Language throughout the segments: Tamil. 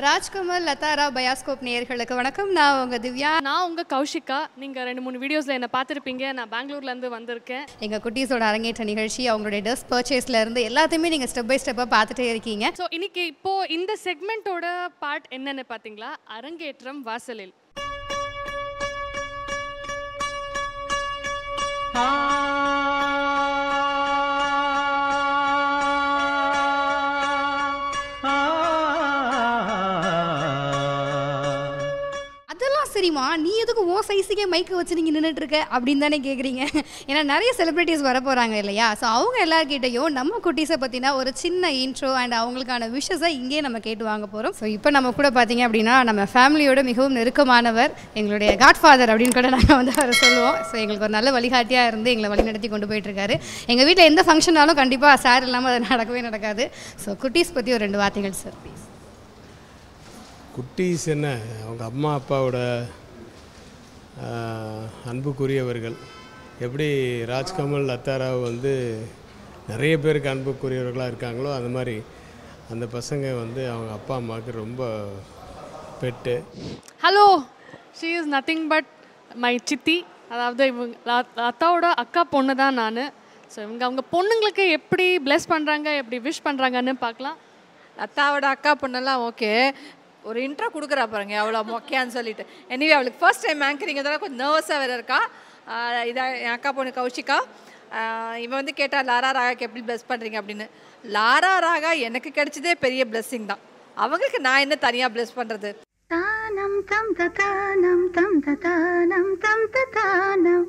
ராஜ்கமல் லதாரா பயாஸ்கோப் நேயர்களுக்கு வணக்கம் நான் உங்க திவ்யா நான் உங்கள் கௌஷிகா நீங்கள் ரெண்டு மூணு வீடியோஸில் என்னை பார்த்துருப்பீங்க நான் பெங்களூர்லேருந்து வந்திருக்கேன் எங்க குட்டீஸோட அரங்கேற்ற நிகழ்ச்சி அவங்களுடைய ட்ரெஸ் பர்ச்சேஸ்ல இருந்து எல்லாத்தையுமே நீங்க ஸ்டெப் பை ஸ்டெப்பா பார்த்துட்டே இருக்கீங்க ஸோ இன்னைக்கு இப்போது இந்த செக்மெண்ட்டோட பார்ட் என்னென்னு பார்த்தீங்களா அரங்கேற்றம் வாசலில் அதெல்லாம் சரிம்மா நீ எதுக்கு ஓ சைஸுக்கே மைக்கு வச்சு நீங்க நின்றுட்டு இருக்க அப்படின்னு தானே கேட்குறீங்க ஏன்னா நிறைய செலிபிரிட்டிஸ் வர போறாங்க இல்லையா ஸோ அவங்க எல்லார்கிட்டையும் நம்ம குட்டீஸை பற்றினா ஒரு சின்ன இன்ட்ரோ அண்ட் அவங்களுக்கான விஷஸை இங்கேயே நம்ம கேட்டு வாங்க போகிறோம் ஸோ இப்போ நம்ம கூட பார்த்தீங்க அப்படின்னா நம்ம ஃபேமிலியோட மிகவும் நெருக்கமானவர் எங்களுடைய காட்ஃபாதர் அப்படின்னு கூட நாங்கள் வந்து அவரை சொல்லுவோம் ஸோ எங்களுக்கு ஒரு நல்ல வழிகாட்டியாக இருந்து எங்களை வழிநடத்தி கொண்டு போயிட்டு இருக்காரு எங்கள் வீட்டில் எந்த ஃபங்க்ஷனாலும் கண்டிப்பாக சார் இல்லாமல் அது நடக்கவே நடக்காது ஸோ குட்டீஸ் பற்றி ஒரு ரெண்டு வார்த்தைகள் சார் ப்ளீஸ் குட்டீஸ் என்ன அவங்க அம்மா அப்பாவோட ஆஹ், அன்புக்குரியவர்கள் எப்படி ராஜ்கமல் லத்தாராவ் வந்து நிறைய பேருக்கு அன்புக்குரியவர்களாக இருக்காங்களோ அது மாதிரி அந்த பசங்க வந்து அவங்க அப்பா அம்மாவுக்கு ரொம்ப pet hello she is nothing but my சித்தி அதாவது இவங்க லா- லதாவோட அக்கா பொண்ணு தான் நான் ஸோ இவங்க அவங்க பொண்ணுங்களுக்கு எப்படி ப்ளெஸ் பண்ணுறாங்க எப்படி விஷ் பண்ணுறாங்கன்னு பார்க்கலாம் லதாவோட அக்கா பொண்ணெல்லாம் ஓகே ஒரு இன்ட்ரோ கொடுக்குறா பாருங்க அவ்வளோ மொக்கையான்னு சொல்லிட்டு எனிவே அவளுக்கு ஃபர்ஸ்ட் டைம் ஆங்கரிங் கொஞ்சம் நர்வஸாக வேறு இருக்கா ஆஹ் இதா என் அக்கா பொண்ணு கௌஷிகா ஆஹ் இவன் வந்து கேட்டா லாரா ராகாக்கு எப்படி ப்ளஸ் பண்ணுறீங்க அப்படின்னு லாரா ராகா எனக்கு கிடைச்சதே பெரிய blessing தான் அவங்களுக்கு நான் என்ன தனியாக ப்ளஸ் பண்ணுறது தானம் தம் ததானம் தம் ததானம் தம் ததானம்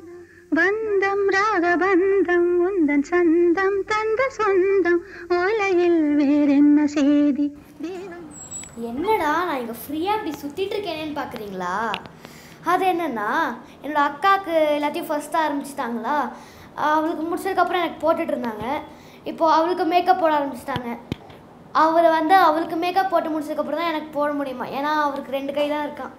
பந்தம் ராகபந்தம் உந்தன் சந்தம் தந்த சொந்தம் ஓலையில் வேறென்ன செய்தி தேவன் என்னடா நான் இங்கே ஃப்ரீயாக இப்படி சுற்றிட்டு இருக்கேனேன்னு பார்க்குறீங்களா அது என்னன்னா என்னோட அக்காவுக்கு எல்லாத்தையும் ஃபஸ்ட்டாக ஆரம்பிச்சிட்டாங்களா அவளுக்கு முடிச்சதுக்கப்புறம் எனக்கு போட்டுட்டு இருந்தாங்க இப்போ அவளுக்கு மேக்கப் போட ஆரம்பிச்சிட்டாங்க அவர் வந்து அவளுக்கு மேக்கப் போட்டு முடிச்சதுக்கப்புறம் தான் எனக்கு போட முடியுமா ஏன்னா அவருக்கு ரெண்டு கை தான் இருக்கான்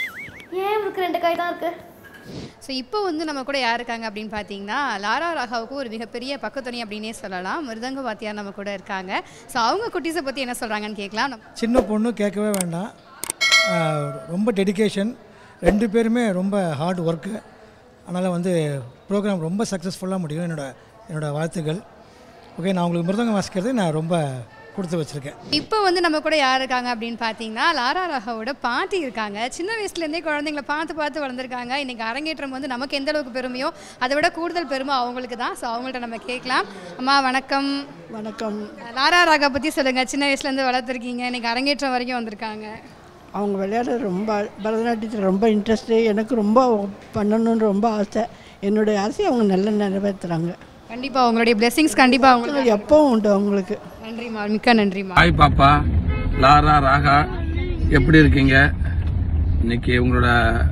ஏன் இவருக்கு ரெண்டு கை தான் இருக்குது ஸோ இப்போ வந்து நம்ம கூட யார் இருக்காங்க அப்படின்னு பார்த்தீங்கன்னா லாரா ராகாவுக்கு ஒரு மிகப்பெரிய பக்கத்துணை அப்படின்னே சொல்லலாம் மிருதங்க வாத்தியார் நம்ம கூட இருக்காங்க ஸோ அவங்க குட்டீஸை பற்றி என்ன சொல்கிறாங்கன்னு கேட்கலாம் நம்ம- சின்ன பொண்ணு கேட்கவே வேண்டாம் ஆஹ் ரொம்ப டெடிகேஷன் ரெண்டு பேருமே ரொம்ப ஹார்ட் ஒர்க்கு அதனால் வந்து ப்ரோக்ராம் ரொம்ப சக்ஸஸ்ஃபுல்லாக முடியும் என்னோட என்னோட வாழ்த்துக்கள் ஓகே நான் உங்களுக்கு மிருதங்கம் வாசிக்கிறது நான் ரொம்ப கொடுத்து வச்சுருக்கேன் இப்போ வந்து நம்ம கூட யார் இருக்காங்க அப்படின்னு பார்த்தீங்கன்னா லாரா ராகாவோட பாட்டி இருக்காங்க சின்ன வயசுலேருந்தே குழந்தைங்கள பார்த்து பார்த்து வளர்ந்துருக்காங்க இன்னைக்கு அரங்கேற்றம் வந்து நமக்கு எந்த அளவுக்கு பெருமையோ அதை விட கூடுதல் பெருமை அவங்களுக்கு தான் ஸோ அவங்கள்ட்ட நம்ம கேட்கலாம் அம்மா வணக்கம் வணக்கம் லாரா ராகா பற்றி சொல்லுங்கள் சின்ன வயசுலேருந்து வளர்த்துருக்கீங்க இன்னைக்கு அரங்கேற்றம் வரைக்கும் வந்திருக்காங்க அவங்க விளையாட ரொம்ப பரதநாட்டியத்தில் ரொம்ப இன்ட்ரெஸ்ட்டு எனக்கு ரொம்ப பண்ணணும்னு ரொம்ப ஆசை என்னுடைய ஆசையை அவங்க நல்லா நிறைவேற்றுறாங்க கண்டிப்பாக உங்களுடைய பிளெஸிங்ஸ் கண்டிப்பாக அவங்களுக்கு எப்பவும் உண்டு அவங்களுக்கு நன்றிம்மா மிக்க நன்றிம்மா ஹாய் பாப்பா லாரா ராகா எப்படி இருக்கீங்க இன்னைக்கு உங்களோட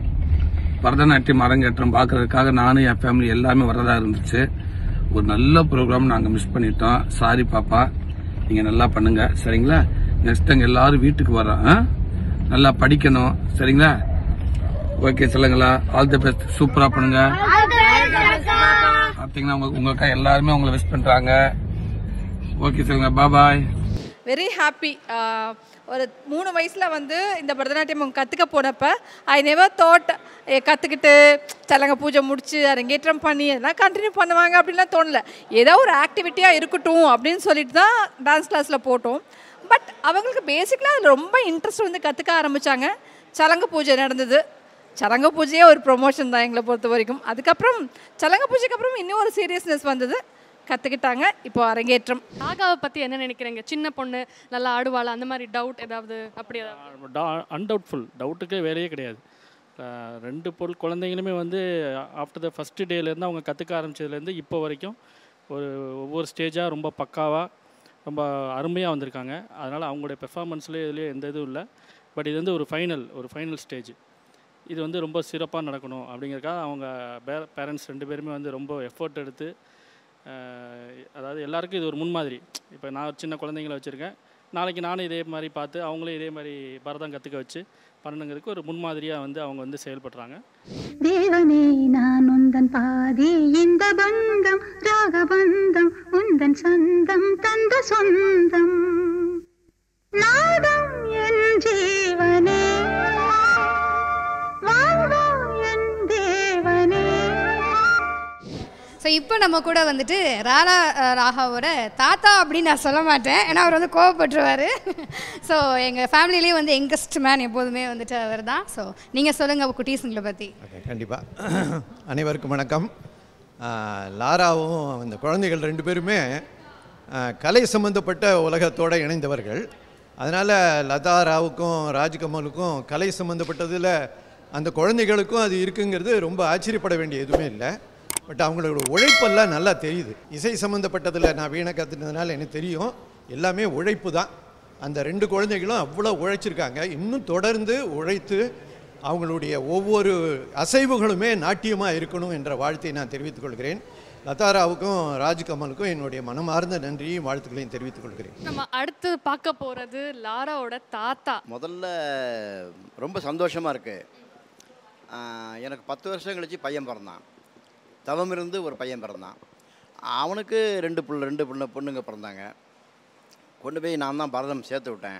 பரதநாட்டியம் அரங்கேற்றம் பார்க்கறதுக்காக நானும் என் ஃபேமிலி எல்லாமே வரதா இருந்துச்சு ஒரு நல்ல ப்ரோக்ராம் நாங்கள் மிஸ் பண்ணிட்டோம் சாரி பாப்பா நீங்கள் நல்லா பண்ணுங்க சரிங்களா நெக்ஸ்ட் டைம் எல்லாரும் வீட்டுக்கு வரோம் ஆ? நல்லா படிக்கணும் சரிங்களா ஓகே சொல்லுங்களா ஆல் தி பெஸ்ட் சூப்பரா பண்ணுங்க பார்த்தீங்கன்னா உங்க உங்க அக்கா எல்லாருமே உங்களை விஷ் பண்றாங்க ஓகே சொல்லுங்க பாய் வெரி ஹாப்பி ஒரு மூணு வயசில் வந்து இந்த பரதநாட்டியம் கற்றுக்க போனப்ப ஐ நெவர் தாட் கற்றுக்கிட்டு சலங்க பூஜை முடிச்சு அரங்கேற்றம் பண்ணி அதெல்லாம் கண்டினியூ பண்ணுவாங்க அப்படின்லாம் தோணல ஏதோ ஒரு ஆக்டிவிட்டியாக இருக்கட்டும் அப்படின்னு சொல்லிட்டு தான் டான்ஸ் கிளாஸில் போட்டோம் பட் அவங்களுக்கு பேசிக்கலாக அதில் ரொம்ப இன்ட்ரெஸ்ட் வந்து கற்றுக்க ஆரம்பித்தாங்க சலங்க பூஜை நடந்தது சலங்க பூஜையே ஒரு ப்ரொமோஷன் தான் எங்களை பொறுத்த வரைக்கும் அதுக்கப்புறம் சலங்க பூஜைக்கு அப்புறம் இன்னும் ஒரு சீரியஸ்னஸ் வந்தது கற்றுக்கிட்டாங்க இப்போ அரங்கேற்றம் ராகாவை பற்றி என்ன நினைக்கிறீங்க சின்ன பொண்ணு நல்லா ஆடுவாளா அந்த மாதிரி டவுட் ஏதாவது அப்படி ஏதாவது அன்டவுட்ஃபுல் டவுட்டுக்கே வேலையே கிடையாது அஹ் ரெண்டு பொருள் குழந்தைங்களுமே வந்து ஆஃப்டர் த ஃபஸ்ட்டு டேலேருந்து அவங்க கற்றுக்க ஆரம்பிச்சதுலேருந்து இப்போ வரைக்கும் ஒரு ஒவ்வொரு ஸ்டேஜாக ரொம்ப பக்காவாக ரொம்ப அருமையாக வந்திருக்காங்க அதனால் அவங்களுடைய பெர்ஃபார்மன்ஸ்லேயே இதுலேயே எந்த இதுவும் இல்லை பட் இது வந்து ஒரு ஃபைனல் ஒரு ஃபைனல் ஸ்டேஜ் இது வந்து ரொம்ப சிறப்பாக நடக்கணும் அப்படிங்கிறக்காக அவங்க பே பேரண்ட்ஸ் ரெண்டு பேருமே வந்து ரொம்ப எஃபோர்ட் எடுத்து அஹ், அதாவது எல்லாருக்கும் இது ஒரு முன்மாதிரி இப்போ நான் ஒரு சின்ன குழந்தைங்கள வச்சுருக்கேன் நாளைக்கு நானும் இதே மாதிரி பார்த்து அவங்களே இதே மாதிரி பரதம் கற்றுக்க வச்சு பண்ணணுங்கிறதுக்கு ஒரு முன்மாதிரியாக வந்து அவங்க வந்து செயல்படுறாங்க தேவனே நான் உந்தன் பாதி இந்த பந்தம் ராகபந்தம் உந்தன் சந்தம் தந்த சொந்தம் நாதம் என் ஜீவ இப்போ நம்ம கூட வந்துட்டு ராரா அஹ், ராகாவோட தாத்தா அப்படின்னு நான் சொல்ல மாட்டேன் ஏன்னா அவர் வந்து கோவப்பட்டுருவார் ஸோ எங்கள் ஃபேமிலிலேயே வந்து யங்கஸ்ட் மேன் எப்போதுமே வந்துட்டு அவர் தான் ஸோ நீங்கள் சொல்லுங்கள் குட்டீஸுங்களை பற்றி ஓகே கண்டிப்பாக அனைவருக்கும் வணக்கம் ஆ, லாராவும் அந்த குழந்தைகள் ரெண்டு பேருமே ஆ, கலை சம்பந்தப்பட்ட உலகத்தோடு இணைந்தவர்கள் அதனால் லதா ராவுக்கும் ராஜ்கமலுக்கும் கலை சம்மந்தப்பட்டதில் அந்த குழந்தைகளுக்கும் அது இருக்குங்கிறது ரொம்ப ஆச்சரியப்பட வேண்டிய எதுவுமே இல்லை பட் அவங்களோட உழைப்பெல்லாம் நல்லா தெரியுது இசை சம்மந்தப்பட்டதில் நான் வீணை கற்றுனதுனால எனக்கு தெரியும் எல்லாமே உழைப்பு தான் அந்த ரெண்டு குழந்தைகளும் அவ்வளோ உழைச்சிருக்காங்க இன்னும் தொடர்ந்து உழைத்து அவங்களுடைய ஒவ்வொரு அசைவுகளுமே நாட்டியமாக இருக்கணும் என்ற வாழ்த்தை நான் தெரிவித்துக் கொள்கிறேன் லதாராவுக்கும் ராஜ்கமலுக்கும் என்னுடைய மனமார்ந்த நன்றியையும் வாழ்த்துக்களையும் தெரிவித்துக் கொள்கிறேன் நம்ம அடுத்து பார்க்க போகிறது லாராவோட தாத்தா முதல்ல ரொம்ப சந்தோஷமாக இருக்குது எனக்கு பத்து வருஷம் கழிச்சு பையன் பிறந்தான் தவம் இருந்து ஒரு பையன் பிறந்தான் அவனுக்கு ரெண்டு புள்ள ரெண்டு பொண்ணு பொண்ணுங்க பிறந்தாங்க கொண்டு போய் நான் தான் பரதம் சேர்த்து விட்டேன்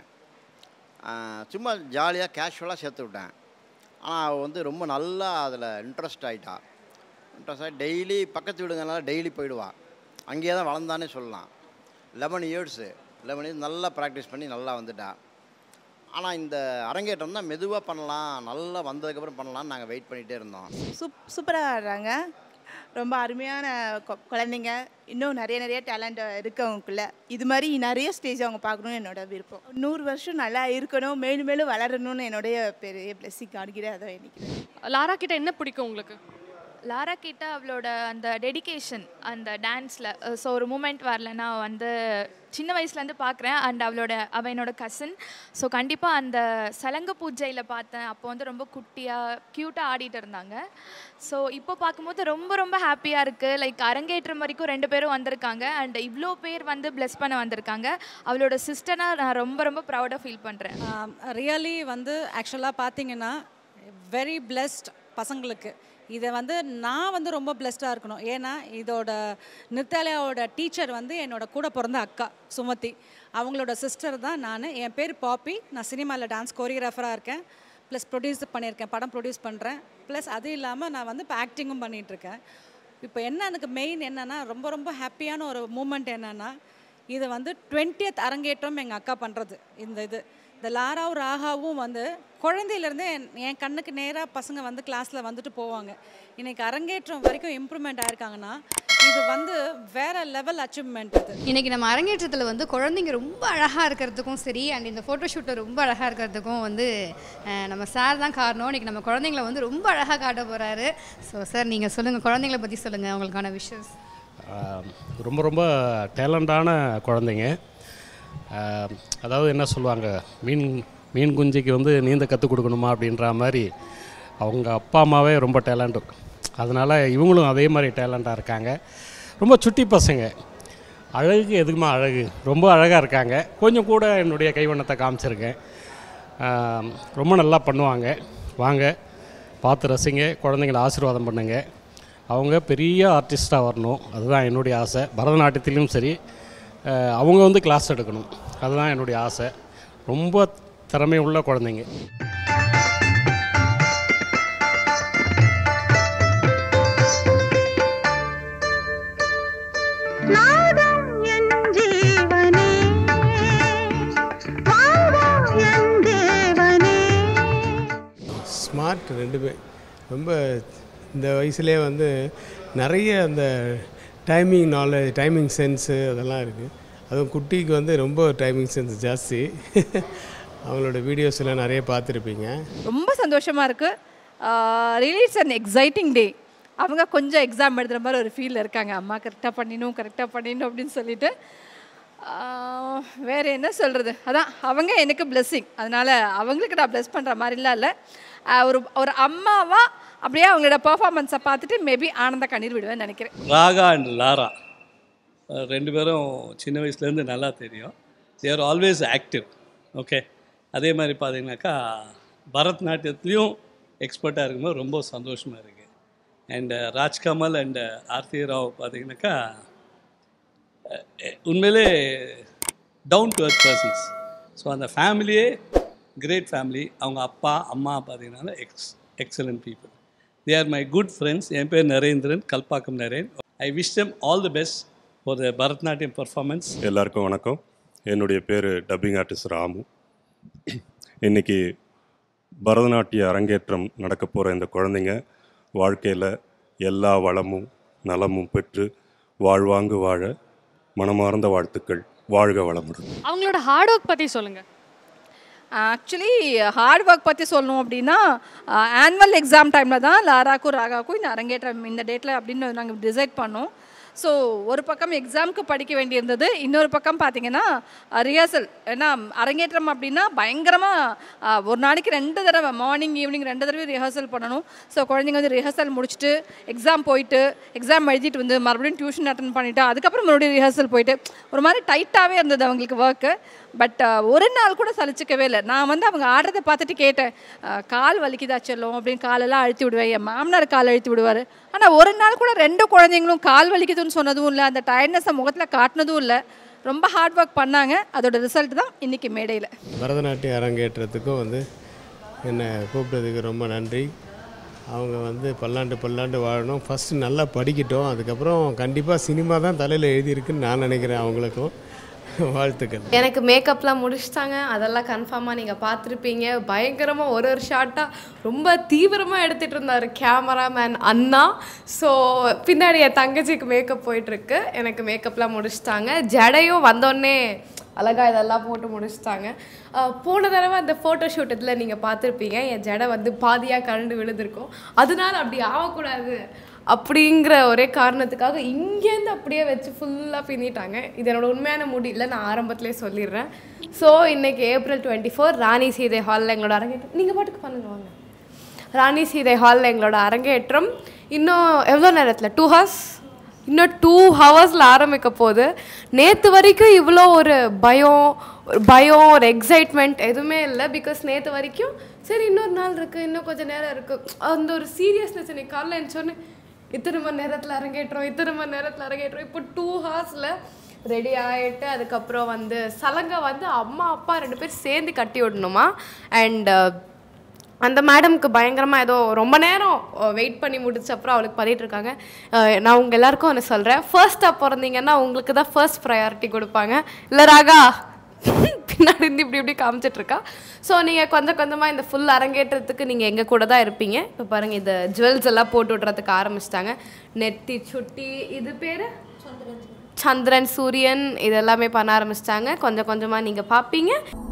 ஆஹ் சும்மா ஜாலியாக கேஷுவலாக சேர்த்து விட்டேன் ஆனால் அவள் வந்து ரொம்ப நல்லா அதில் இன்ட்ரெஸ்ட் ஆகிட்டா இன்ட்ரெஸ்ட் ஆகி டெய்லி பக்கத்து வீடுங்கனால டெய்லி போயிடுவா அங்கேயே தான் வளர்ந்தானே சொல்லலாம் லெவன் இயர்ஸு லெவன் இயர்ஸ் நல்லா ப்ராக்டிஸ் பண்ணி நல்லா வந்துட்டா ஆனால் இந்த அரங்கேற்றம் தான் மெதுவாக பண்ணலாம் நல்லா வந்ததுக்கப்புறம் பண்ணலாம்னு நாங்கள் வெயிட் பண்ணிகிட்டே இருந்தோம் சூப் சூப்பராக ஆடுறாங்க ரொம்ப அருமையான கொ- குழந்தைங்க இன்னும் நிறைய நிறைய டேலண்ட் இருக்கு அவங்களுக்குள்ள இது மாதிரி நிறைய ஸ்டேஜ் அவங்க பார்க்கணும்னு என்னோட விருப்பம் நூறு வருஷம் நல்லா இருக்கணும் மேலும் மேலும் வளரணும்னு என்னுடைய பெரிய பிளெஸிங் காண்கிறேன் அதை நினைக்கிறேன் லாரா கிட்ட என்ன பிடிக்கும் உங்களுக்கு லாரா கிட்ட அவளோட அந்த டெடிகேஷன் அந்த டான்ஸில் ஸோ ஒரு மூமெண்ட் வரலன்னா வந்து சின்ன வயசுலேருந்து பார்க்குறேன் அண்ட் அவளோட அவள் என்னோட கசின் ஸோ கண்டிப்பாக அந்த சலங்க பூஜையில் பார்த்தேன் அப்போ வந்து ரொம்ப குட்டியாக க்யூட்டாக ஆடிட்டு இருந்தாங்க ஸோ இப்போ பார்க்கும்போது ரொம்ப ரொம்ப ஹாப்பியாக இருக்குது லைக் அரங்கேற்றம் வரைக்கும் ரெண்டு பேரும் வந்திருக்காங்க அண்ட் இவ்வளோ பேர் வந்து ப்ளெஸ் பண்ண வந்திருக்காங்க அவளோட சிஸ்டராக நான் ரொம்ப ரொம்ப ப்ரௌடாக ஃபீல் பண்ணுறேன் ரியலி வந்து ஆக்சுவலாக பார்த்தீங்கன்னா வெரி பிளெஸ்ட் பசங்களுக்கு இதை வந்து நான் வந்து ரொம்ப பிளெஸ்டாக இருக்கணும் ஏன்னா இதோட நிர்த்தாலயாவோட டீச்சர் வந்து என்னோட கூட பிறந்த அக்கா சுமதி அவங்களோட சிஸ்டர் தான் நான் என் பேர் பாப்பி நான் சினிமாவில் டான்ஸ் கோரியோகிராஃபராக இருக்கேன் ப்ளஸ் ப்ரொடியூஸ் பண்ணியிருக்கேன் படம் ப்ரொடியூஸ் பண்ணுறேன் ப்ளஸ் அது இல்லாமல் நான் வந்து இப்போ ஆக்டிங்கும் பண்ணிகிட்ருக்கேன் இப்போ என்ன எனக்கு மெயின் என்னென்னா ரொம்ப ரொம்ப ஹாப்பியான ஒரு மூமெண்ட் என்னென்னா இது வந்து 20th அரங்கேற்றம் எங்கள் அக்கா பண்ணுறது இந்த இது இந்த லாராவும் ராகாவும் வந்து குழந்தையிலேருந்தே என் என் கண்ணுக்கு நேராக பசங்க வந்து கிளாஸில் வந்துட்டு போவாங்க இன்னைக்கு அரங்கேற்றம் வரைக்கும் இம்ப்ரூவ்மெண்ட் ஆயிருக்காங்கன்னா இது வந்து வேற லெவல் அச்சீவ்மெண்ட் இது இன்னைக்கு நம்ம அரங்கேற்றத்தில் வந்து குழந்தைங்க ரொம்ப அழகாக இருக்கிறதுக்கும் சரி அண்ட் இந்த ஃபோட்டோஷூட்டில் ரொம்ப அழகாக இருக்கிறதுக்கும் வந்து அஹ், நம்ம சார் தான் காரணம் இன்னைக்கு நம்ம குழந்தைங்கள வந்து ரொம்ப அழகாக காட்ட போகிறாரு ஸோ சார் நீங்கள் சொல்லுங்கள் குழந்தைங்கள பற்றி சொல்லுங்கள் உங்களுக்கான விஷஸ் ஆஹ் ரொம்ப ரொம்ப டேலண்டான குழந்தைங்க ஆஹ் அதாவது என்ன சொல்லுவாங்க மீன் மீன் குஞ்சுக்கு வந்து நீந்த கற்றுக் கொடுக்கணுமா அப்படின்ற மாதிரி அவங்க அப்பா அம்மாவே ரொம்ப டேலண்ட்டு அதனால் இவங்களும் அதே மாதிரி டேலண்ட்டாக இருக்காங்க ரொம்ப சுட்டி பசங்க அழகுக்கு எதுக்குமா அழகு ரொம்ப அழகாக இருக்காங்க கொஞ்சம் கூட என்னுடைய கைவண்ணத்தை காமிச்சிருக்கேன் ஆஹ் ரொம்ப நல்லா பண்ணுவாங்க வாங்க பார்த்து ரசிங்க குழந்தைங்கள ஆசீர்வாதம் பண்ணுங்க அவங்க பெரிய ஆர்டிஸ்ட்டாக வரணும் அதுதான் என்னுடைய ஆசை பரதநாட்டியத்திலும் சரி ஆஹ் அவங்க வந்து கிளாஸ் எடுக்கணும் அதுதான் என்னுடைய ஆசை ரொம்ப திறமை உள்ள குழந்தைங்க நாதம் என் ஜீவனே வாழ்வா என் தேவனே ஸ்மார்ட் ரெண்டு பேர் ரொம்ப இந்த வயசுலேயே வந்து நிறைய அந்த டைமிங் நாலேஜ் டைமிங் சென்ஸு அதெல்லாம் இருக்குது அதுவும் குட்டிக்கு வந்து ரொம்ப டைமிங் சென்ஸ் ஜாஸ்தி அவங்களோட வீடியோஸ் எல்லாம் நிறைய பார்த்துருப்பீங்க ரொம்ப சந்தோஷமாக இருக்குது really it's an exciting day அவங்க கொஞ்சம் எக்ஸாம் எழுதுகிற மாதிரி ஒரு ஃபீல் இருக்காங்க அம்மா கரெக்டாக பண்ணிடணும் கரெக்டாக பண்ணிடணும் அப்படின்னு சொல்லிட்டு ஆஹ், வேற என்ன சொல்கிறது அதான் அவங்க எனக்கு blessing அதனால் அவங்களுக்கு நான் ப்ளஸ் பண்ணுற மாதிரிலாம் இல்லை ஆஹ், ஒரு ஒரு அம்மாவா அப்படியே அவங்களோட பெர்ஃபார்மன்ஸை பார்த்துட்டு மேபி ஆனந்த கண்ணீர் விடுவேன்னு நினைக்கிறேன் ராகா அண்ட் லாரா அஹ் ரெண்டு பேரும் சின்ன வயசுலேருந்து நல்லா தெரியும் தேர் ஆல்வேஸ் ஆக்டிவ் ஓகே அதே மாதிரி பார்த்தீங்கன்னாக்கா பரதநாட்டியத்துலேயும் எக்ஸ்பர்ட்டாக இருக்கும்போது ரொம்ப சந்தோஷமாக இருக்குது அண்ட் ராஜ்கமல் அண்ட் ஆர்த்தி ராவ் பார்த்தீங்கன்னாக்கா அஹ் உண்மையிலே down to earth persons so அந்த ஃபேமிலியே கிரேட் ஃபேமிலி அவங்க அப்பா அம்மா பார்த்தீங்கன்னா ex excellent people they are my good friends என் பேர் Narendran Kalpakkam Naren I wish them all the best for the Bharatanatyam performance எல்லாருக்கும் வணக்கம் என்னுடைய பேர் டப்பிங் ஆர்டிஸ்ட் ராமு இன்னைக்கு பரதநாட்டிய அரங்கேற்றம் நடக்க போகிற இந்த குழந்தைங்க வாழ்க்கையில் எல்லா வளமும் நலமும் பெற்று வாழ்வாங்கு வாழ மனமார்ந்த வாழ்த்துக்கள் வாழ்க வளமுடன் அவங்களோட ஹார்ட் ஒர்க் பற்றி சொல்லுங்கள் ஆக்சுவலி ஹார்ட் ஒர்க் பற்றி சொல்லணும் அப்படின்னா ஆனுவல் எக்ஸாம் டைமில் தான் லாராக்கும் ராகாக்கும் இந்த அரங்கேற்றம் இந்த டேட்டில் அப்படின்னு நாங்கள் டிசைட் பண்ணோம் ஸோ ஒரு பக்கம் எக்ஸாமுக்கு படிக்க வேண்டியிருந்தது இன்னொரு பக்கம் பார்த்தீங்கன்னா ரிஹர்சல் ஏன்னா அரங்கேற்றம் அப்படின்னா பயங்கரமாக ஒரு நாளைக்கு ரெண்டு தடவை மார்னிங் ஈவினிங் ரெண்டு தடவை ரிஹர்சல் பண்ணணும் ஸோ குழந்தைங்க வந்து ரிஹர்சல் முடிச்சுட்டு எக்ஸாம் போயிட்டு எக்ஸாம் எழுதிட்டு வந்து மறுபடியும் டியூஷன் அட்டன் பண்ணிவிட்டு அதுக்கப்புறம் மறுபடியும் ரிஹர்சல் போயிட்டு ஒரு மாதிரி டைட்டாகவே இருந்தது அவங்களுக்கு ஒர்க்கு பட் ஒரு நாள் கூட சலிச்சிக்கவே இல்லை நான் வந்து அவங்க ஆடுறதை பார்த்துட்டு கேட்டேன் அஹ், கால் வலிக்குதா செல்லும் அப்படின்னு காலெல்லாம் அழுத்தி விடுவேன் என் மாமனார் கால் அழுத்தி விடுவார் ஆனால் ஒரு நாள் கூட ரெண்டு குழந்தைங்களும் கால் வலிக்குதுன்னு சொன்னதும் இல்லை அந்த டயர்ட்னஸை முகத்தில் காட்டினதும் இல்லை ரொம்ப ஹார்ட் ஒர்க் பண்ணாங்க அதோட ரிசல்ட் தான் இன்றைக்கி மேடையில் பரதநாட்டியம் அரங்கேற்றத்துக்கும் வந்து என்னை கூப்பிட்டதுக்கு ரொம்ப நன்றி அவங்க வந்து பல்லாண்டு பல்லாண்டு வாழணும் ஃபஸ்ட்டு நல்லா படிக்கட்டும் அதுக்கப்புறம் கண்டிப்பாக சினிமா தான் தலையில் எழுதியிருக்குன்னு நான் நினைக்கிறேன் அவங்களுக்கும் வாழ்த்துக்கள் எனக்கு மேக்கப்லாம் முடிச்சிட்டாங்க அதெல்லாம் கன்ஃபார்மாக நீங்கள் பார்த்துருப்பீங்க பயங்கரமாக ஒரு ஒரு ஷாட்டாக ரொம்ப தீவிரமாக எடுத்துகிட்டு இருந்தார் கேமராமேன் அண்ணா ஸோ பின்னாடி என் தங்கச்சிக்கு மேக்கப் போயிட்டுருக்கு எனக்கு மேக்கப்லாம் முடிச்சிட்டாங்க ஜடையும் வந்தோடனே அழகாக இதெல்லாம் போட்டு முடிச்சிட்டாங்க அஹ் போன தடவை அந்த ஃபோட்டோ ஷூட் இதில் நீங்கள் பார்த்துருப்பீங்க என் ஜடை வந்து பாதியாக கரண்டு விழுந்திருக்கும் அதனால அப்படி ஆகக்கூடாது அப்படிங்கிற ஒரே காரணத்துக்காக இங்கேருந்து அப்படியே வச்சு ஃபுல்லாக பின்னிட்டாங்க இது என்னோட உண்மையான முடி இல்லை நான் ஆரம்பத்திலே சொல்லிடுறேன் ஸோ இன்னைக்கு April twenty four Rani Seethai ஹாலில் எங்களோட அரங்கேற்றம் நீங்கள் பாட்டுக்கு பண்ணுங்க வாங்க ராணி சீதை ஹாலில் எங்களோட அரங்கேற்றம் இன்னும் எவ்வளோ நேரத்தில் டூ ஹவர்ஸ் இன்னும் டூ ஹவர்ஸில் ஆரம்பிக்க போகுது நேற்று வரைக்கும் இவ்வளோ ஒரு பயம் ஒரு பயம் ஒரு எக்ஸைட்மெண்ட் எதுவுமே இல்லை பிகாஸ் நேற்று வரைக்கும் சரி இன்னொரு நாள் இருக்குது இன்னும் கொஞ்சம் நேரம் இருக்குது அந்த ஒரு சீரியஸ்னஸ் இன்னைக்கு காலைல எழுந்தோடனே இத்தனை மணி நேரத்தில் அரங்கேற்றோம் இத்தனை மணி நேரத்தில் அரங்கேற்றோம் இப்போ டூ ஹவர்ஸில் ரெடி ஆகிட்டு அதுக்கப்புறம் வந்து சலங்கை வந்து அம்மா அப்பா ரெண்டு பேர் சேர்ந்து கட்டி விடணுமா அண்ட் அந்த மேடம்க்கு பயங்கரமாக ஏதோ ரொம்ப நேரம் வெயிட் பண்ணி முடிச்ச அப்புறம் அவளுக்கு பண்ணிட்டு இருக்காங்க அஹ் நான் உங்கள் எல்லாருக்கும் ஒன்று சொல்கிறேன் ஃபர்ஸ்ட்டாக பிறந்தீங்கன்னா உங்களுக்கு தான் ஃபர்ஸ்ட் ப்ரையாரிட்டி கொடுப்பாங்க இல்லை ராகா பின்னாடி இருந்து இப்படி இப்படி காமிச்சிட்டு இருக்கா ஸோ நீங்கள் கொஞ்சம் கொஞ்சமாக இந்த ஃபுல் அரங்கேற்றத்துக்கு நீங்கள் எங்கள் கூட தான் இருப்பீங்க இப்போ பாருங்கள் இந்த ஜுவல்ஸ் எல்லாம் போட்டு விட்றதுக்கு ஆரம்பிச்சிட்டாங்க நெத்தி சுட்டி இது பேர் சந்திரன் சூரியன் இதெல்லாமே பண்ண ஆரம்பிச்சிட்டாங்க கொஞ்சம் கொஞ்சமாக நீங்கள் பார்ப்பீங்க